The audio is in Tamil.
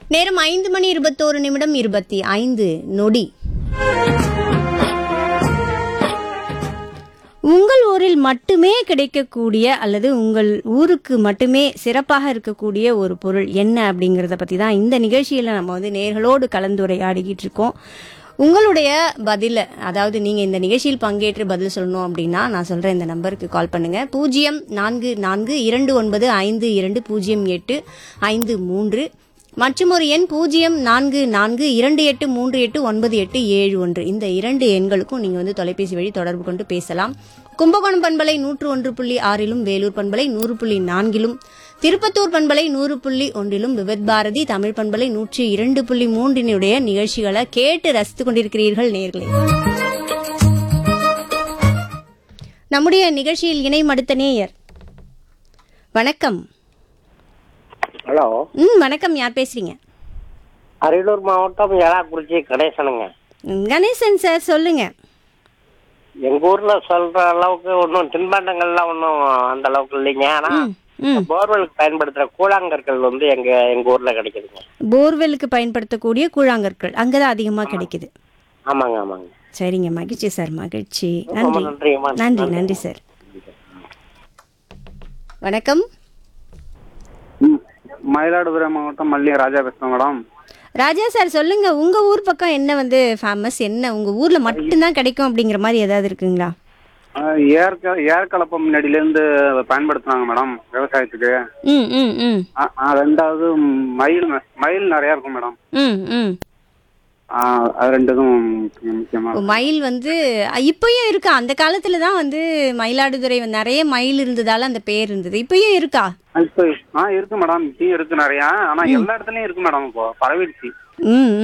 நேரம் ஐந்து மணி இருபத்தோரு நிமிடம் இருபத்தி ஐந்து நொடி உங்கள் ஊரில் மட்டுமே கிடைக்கக்கூடிய அல்லது உங்கள் ஊருக்கு மட்டுமே சிறப்பாக இருக்கக்கூடிய ஒரு பொருள் என்ன அப்படிங்கிறத பற்றி தான் இந்த நிகழ்ச்சியில் நம்ம வந்து நேர்களோடு கலந்துரையாடிக்கிட்டு இருக்கோம் உங்களுடைய பதில அதாவது நீங்கள் இந்த நிகழ்ச்சியில் பங்கேற்று பதில் சொல்லணும் அப்படின்னா நான் சொல்கிறேன் இந்த நம்பருக்கு கால் பண்ணுங்க பூஜ்ஜியம் நான்கு நான்கு இரண்டு ஒன்பது ஐந்து இரண்டு பூஜ்ஜியம் எட்டு ஐந்து மூன்று மற்றும் ஒரு எண் பூஜ்ஜியம் நான்கு நான்கு இரண்டு எட்டு மூன்று எட்டு ஒன்பது எட்டு ஏழு ஒன்று இந்த இரண்டு எண்களுக்கும் நீங்கள் வந்து தொலைபேசி வழி தொடர்பு கொண்டு பேசலாம் கும்பகோணம் பண்பலை நூற்று ஒன்று புள்ளி ஆறிலும் வேலூர் பண்பலை நூறு புள்ளி நான்கிலும் திருப்பத்தூர் பண்பலை நூறு புள்ளி ஒன்றிலும் விவித் பாரதி தமிழ் பண்பலை நூற்றி இரண்டு புள்ளி மூன்றினுடைய நிகழ்ச்சிகளை கேட்டு ரசித்துக் கொண்டிருக்கிறீர்கள் நேர்களே நம்முடைய நிகழ்ச்சியில் இணையும் அடுத்த நேயர் வணக்கம் ஹலோ ம் வணக்கம் யார் பேசுறீங்க அரியலூர் மாவட்டம் ஏலாக்குறிச்சி கணேசனுங்க கணேசன் சார் சொல்லுங்க எங்க ஊர்ல சொல்ற அளவுக்கு ஒன்றும் தின்பண்டங்கள்லாம் ஒன்றும் அந்த அளவுக்கு இல்லைங்க ஆனா ம், ம் போர்வெலுக்கு பயன்படுத்துற கூழாங்கற்கள் வந்து எங்க எங்க ஊர்ல கிடைக்குதுங்க போர்வெலுக்கு பயன்படுத்தக்கூடிய கூழாங்கற்கள் அங்கதான் அதிகமா கிடைக்குது ஆமாங்க ஆமாங்க சரிங்க மகிழ்ச்சி சார் மகிழ்ச்சி ரொம்ப நன்றி நன்றிங்கம்மா. நன்றி நன்றி சார் வணக்கம் ம். மயிலாடுதுறை மாவட்டம் மல்லி ராஜா பேசுறேன் மேடம் ராஜா சார் சொல்லுங்க உங்க ஊர் பக்கம் என்ன வந்து ஃபேமஸ் என்ன உங்க ஊர்ல மட்டும்தான் கிடைக்கும் அப்படிங்கிற மாதிரி ஏதாவது இருக்குங்களா அஹ், ஏற்க ஏற்கலப்பம் முன்னாடியிலேருந்து பயன்படுத்துனாங்க மேடம் விவசாயத்துக்கு ம் ம் ம் அ- அ, ரெண்டாவது மயில் மயில் நிறையா இருக்கும் மேடம் ம் ம் அஹ், அது ரெண்டுதும் முக்கிய- முக்கியமா ஓ, மயில் வந்து அ, இப்பயும் இருக்கா அந்த காலத்துல தான் வந்து மயிலாடுதுறை வந்து நிறைய மயில் இருந்ததால அந்த பேர் இருந்தது இப்பயும் இருக்கா இப்போ ஆ இருக்கு மேடம் இப்பயும் இருக்கு நிறையா ஆனா எல்லா இடத்துலயும் இருக்கு மேடம் இப்போ பரவிடுச்சு ம்